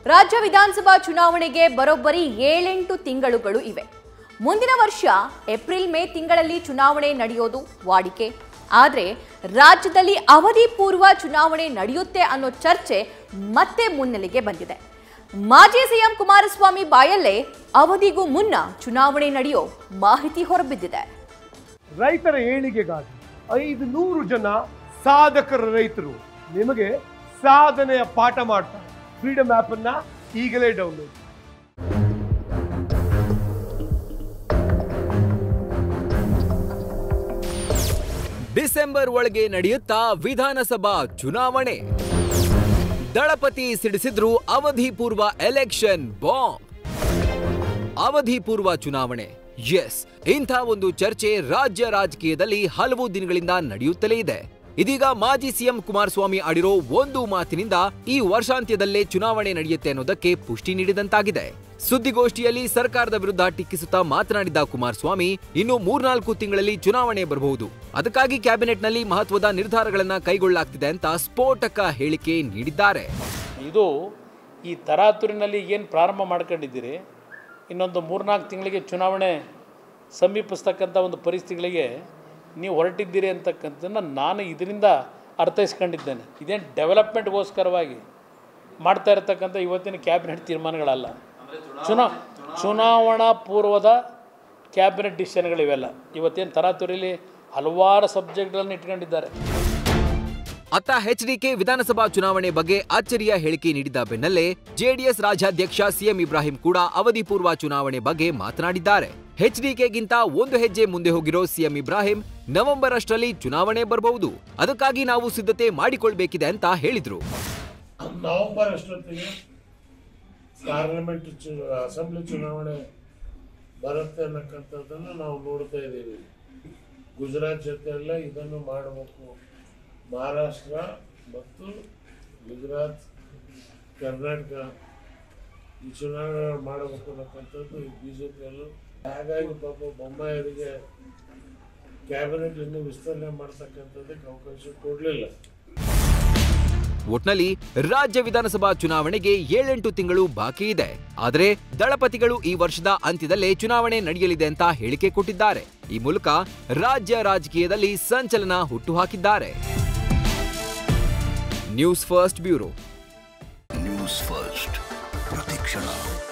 ರಾಜ್ಯ ವಿಧಾನಸಭಾ ಚುನಾವಣೆಗೆ ಬರೋಬ್ಬರಿ ಏಳೆಂಟು ತಿಂಗಳುಗಳು ಇವೆ ಮುಂದಿನ ವರ್ಷ ಏಪ್ರಿಲ್ ಮೇ ತಿಂಗಳಲ್ಲಿ ಚುನಾವಣೆ ನಡೆಯೋದು ವಾಡಿಕೆ ಆದರೆ ರಾಜ್ಯದಲ್ಲಿ ಅವಧಿ ಪೂರ್ವ ಚುನಾವಣೆ ನಡೆಯುತ್ತೆ ಅನ್ನೋ ಚರ್ಚೆ ಮತ್ತೆ ಮುನ್ನೆಲೆಗೆ ಬಂದಿದೆ ಮಾಜಿ ಸಿಎಂ ಕುಮಾರಸ್ವಾಮಿ ಬಾಯಲ್ಲೇ ಅವಧಿಗೂ ಮುನ್ನ ಚುನಾವಣೆ ನಡೆಯೋ ಮಾಹಿತಿ ಹೊರಬಿದ್ದಿದೆ ರೈತರ ಏಳಿಗೆಗಾಗಿ ಐದು ನೂರು ಜನ ಸಾಧಕರ ರೈತರು ನಿಮಗೆ ಸಾಧನೆಯ ಪಾಠ ಮಾಡ್ತಾರೆ ಫ್ರೀಡಮ್ ಆಪ್ ಅನ್ನ ಈಗಲೇ ಡೌನ್ಲೋಡ್ ಡಿಸೆಂಬರ್ ಒಳಗೆ ನಡೆಯುತ್ತಾ ವಿಧಾನಸಭಾ ಚುನಾವಣೆ ದಳಪತಿ ಸಿಡಿಸಿದ್ರು ಅವಧಿ ಪೂರ್ವ ಎಲೆಕ್ಷನ್ ಬಾಂಬ್ ಅವಧಿ ಪೂರ್ವ ಚುನಾವಣೆ ಎಸ್ ಇಂಥ ಒಂದು ಚರ್ಚೆ ರಾಜ್ಯ ರಾಜಕೀಯದಲ್ಲಿ ಹಲವು ದಿನಗಳಿಂದ ನಡೆಯುತ್ತಲೇ ಇದೆ ಇದೀಗ ಮಾಜಿ ಸಿಎಂ ಕುಮಾರಸ್ವಾಮಿ ಆಡಿರೋ ಒಂದು ಮಾತಿನಿಂದ ಈ ವರ್ಷಾಂತ್ಯದಲ್ಲೇ ಚುನಾವಣೆ ನಡೆಯುತ್ತೆ ಅನ್ನೋದಕ್ಕೆ ಪುಷ್ಟಿ ನೀಡಿದಂತಾಗಿದೆ ಸುದ್ದಿಗೋಷ್ಠಿಯಲ್ಲಿ ಸರ್ಕಾರದ ವಿರುದ್ಧ ಟೀಕಿಸುತ್ತಾ ಮಾತನಾಡಿದ ಕುಮಾರಸ್ವಾಮಿ ಇನ್ನು ಮೂರ್ನಾಲ್ಕು ತಿಂಗಳಲ್ಲಿ ಚುನಾವಣೆ ಬರಬಹುದು ಅದಕ್ಕಾಗಿ ಕ್ಯಾಬಿನೆಟ್ನಲ್ಲಿ ಮಹತ್ವದ ನಿರ್ಧಾರಗಳನ್ನ ಕೈಗೊಳ್ಳಲಾಗ್ತಿದೆ ಅಂತ ಸ್ಫೋಟಕ ಹೇಳಿಕೆ ನೀಡಿದ್ದಾರೆ ಇದು ಈ ತರಾತುರಿನಲ್ಲಿ ಏನು ಪ್ರಾರಂಭ ಮಾಡ್ಕೊಂಡಿದ್ದೀರಿ ಇನ್ನೊಂದು ಮೂರ್ನಾಲ್ಕು ತಿಂಗಳಿಗೆ ಚುನಾವಣೆ ಸಮೀಪಿಸ್ತಕ್ಕಂಥ ಒಂದು ಪರಿಸ್ಥಿತಿಗಳಿಗೆ ನೀವು ಹೊರಟಿದ್ದೀರಿ ಅಂತಕ್ಕಂಥದ್ದನ್ನು ನಾನು ಇದರಿಂದ ಅರ್ಥೈಸ್ಕೊಂಡಿದ್ದೇನೆ ಇದೇನು ಡೆವಲಪ್ಮೆಂಟ್ಗೋಸ್ಕರವಾಗಿ ಮಾಡ್ತಾ ಇರತಕ್ಕಂಥ ಇವತ್ತಿನ ಕ್ಯಾಬಿನೆಟ್ ತೀರ್ಮಾನಗಳಲ್ಲ ಚುನಾ ಚುನಾವಣಾ ಪೂರ್ವದ ಕ್ಯಾಬಿನೆಟ್ ಡಿಸಿಷನ್ಗಳಿವೆಲ್ಲ ಇವತ್ತೇನು ತರಾತುರಿಲಿ ಹಲವಾರು ಸಬ್ಜೆಕ್ಟ್ಗಳನ್ನು ಇಟ್ಕೊಂಡಿದ್ದಾರೆ ಅತ್ತ ಎಚ್ಡಿಕೆ ವಿಧಾನಸಭಾ ಚುನಾವಣೆ ಬಗ್ಗೆ ಅಚ್ಚರಿಯ ಹೇಳಿಕೆ ನೀಡಿದ್ದ ಬೆನ್ನಲ್ಲೇ ಜೆಡಿಎಸ್ ರಾಜ್ಯಾಧ್ಯಕ್ಷ ಸಿಎಂ ಇಬ್ರಾಹಿಂ ಕೂಡ ಅವಧಿ ಪೂರ್ವ ಚುನಾವಣೆ ಬಗ್ಗೆ ಮಾತನಾಡಿದ್ದಾರೆ ಎಚ್ಡಿಕೆಗಿಂತ ಒಂದು ಹೆಜ್ಜೆ ಮುಂದೆ ಹೋಗಿರೋ ಸಿಎಂ ಇಬ್ರಾಹಿಂ ನವೆಂಬರ್ ಅಷ್ಟರಲ್ಲಿ ಚುನಾವಣೆ ಬರಬಹುದು ಅದಕ್ಕಾಗಿ ನಾವು ಸಿದ್ಧತೆ ಮಾಡಿಕೊಳ್ಬೇಕಿದೆ ಅಂತ ಹೇಳಿದ್ರು ನವೆಂಬರ್ ಅಷ್ಟೊತ್ತಿಗೆ ಪಾರ್ಲಿಮೆಂಟ್ ಚು ಅಸೆಂಬ್ಲಿ ಚುನಾವಣೆ ಬರುತ್ತೆ ಅನ್ನಕ್ಕಂಥದ್ದನ್ನು ನಾವು ನೋಡ್ತಾ ಇದ್ದೀವಿ ಗುಜರಾತ್ ಜೊತೆಯಲ್ಲ ಇದನ್ನು ಮಾಡಬೇಕು ಮಹಾರಾಷ್ಟ್ರ ಮತ್ತು ಗುಜರಾತ್ ಕರ್ನಾಟಕ ಈ ಚುನಾವಣೆ ಮಾಡಬೇಕು ಅನ್ನಕ್ಕಂಥದ್ದು ಬಿ ಜೆ ಪಿಯಲ್ಲೂ ಹಾಗಾಗಿ ಪಾಪ ಬೊಮ್ಮಾಯಿಯವರಿಗೆ ಕ್ಯಾಬಿನೆಟ್ ಇನ್ನೂ ವಿಸ್ತರಣೆ ಮಾಡ್ತಕ್ಕಂಥದ್ದಕ್ಕೆ ಅವಕಾಶ ಕೊಡಲಿಲ್ಲ ಒಟ್ನಲ್ಲಿ ರಾಜ್ಯ ವಿಧಾನಸಭಾ ಚುನಾವಣೆಗೆ ಏಳೆಂಟು ತಿಂಗಳು ಬಾಕಿ ಇದೆ ಆದರೆ ದಳಪತಿಗಳು ಈ ವರ್ಷದ ಅಂತ್ಯದಲ್ಲೇ ಚುನಾವಣೆ ನಡೆಯಲಿದೆ ಅಂತ ಹೇಳಿಕೆ ಕೊಟ್ಟಿದ್ದಾರೆ ಈ ಮೂಲಕ ರಾಜ್ಯ ರಾಜಕೀಯದಲ್ಲಿ ಸಂಚಲನ ಹುಟ್ಟುಹಾಕಿದ್ದಾರೆ news first bureau news first ಪ್ರತಿಕ್ಷಣ